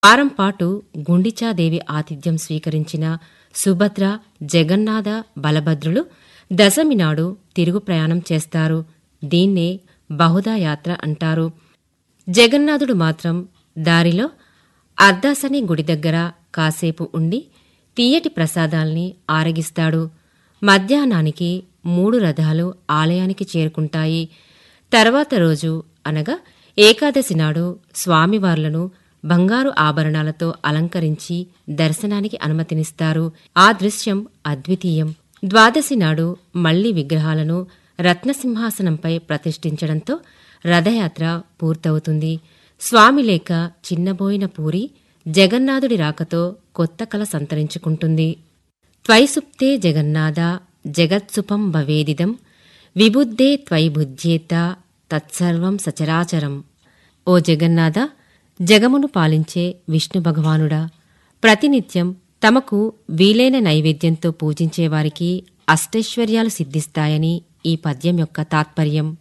వారం పాటు గుండిచాదేవి ఆతిథ్యం స్వీకరించిన సుభద్ర జగన్నాథ బలభద్రులు దశమి నాడు తిరుగు ప్రయాణం చేస్తారు దీన్నే బహుదా యాత్ర అంటారు జగన్నాథుడు మాత్రం దారిలో అర్దాసని గుడి దగ్గర కాసేపు ఉండి తీయటి ప్రసాదాల్ని ఆరగిస్తాడు మధ్యాహ్నానికి మూడు రథాలు ఆలయానికి చేరుకుంటాయి తర్వాత రోజు అనగా ఏకాదశి నాడు స్వామివార్లను బంగారు ఆభరణాలతో అలంకరించి దర్శనానికి అనుమతినిస్తారు ఆ దృశ్యం అద్వితీయం ద్వాదశి నాడు మళ్లీ విగ్రహాలను రత్నసింహాసనంపై ప్రతిష్ఠించడంతో రథయాత్ర పూర్తవుతుంది స్వామి లేక చిన్నబోయిన పూరి జగన్నాథుడి రాకతో కొత్త కల సంతరించుకుంటుంది త్వైసుప్తే జగన్నాథ జగత్సుపం భవేదిదం విబుద్ధే త్వైబుధ్యేత తత్సర్వం సచరాచరం ఓ జగన్నాథ జగమును పాలించే విష్ణు భగవానుడా ప్రతినిత్యం తమకు వీలైన నైవేద్యంతో పూజించేవారికి అష్టైశ్వర్యాలు సిద్ధిస్తాయని ఈ పద్యం యొక్క తాత్పర్యం